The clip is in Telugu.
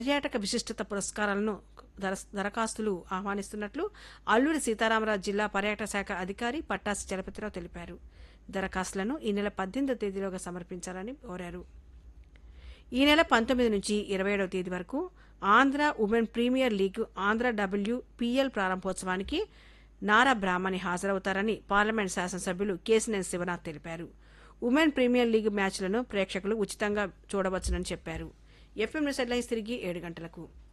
పర్యాటక విశిష్టత పురస్కారాలను దర- దరఖాస్తులు ఆహ్వానిస్తున్నట్లు అల్లూరి సీతారామరాజు జిల్లా పర్యాటక శాఖ అధికారి పట్టాసి చలపతిరావు తెలిపారు దరఖాస్తులను ఈ నెల పద్దెనిమిదో తేదీలోగా సమర్పించాలని కోరారు ఈ నెల పంతొమ్మిది నుంచి ఇరవై ఏడవ తేదీ వరకు Andhra women premier league Andhra W PL ప్రారంభోత్సవానికి నారా బ్రాహ్మణి హాజరవుతారని పార్లమెంట్ శాసనసభ్యులు కేసినేని శివనాథ్ తెలిపారు ఉమెన్ ప్రీమియర్ లీగ్ మ్యాచ్లను ప్రేక్షకులు ఉచితంగా చూడవచ్చునని చెప్పారు ఎఫ్ఎం హెడ్లైన్స్ తిరిగి ఏడు గంటలకు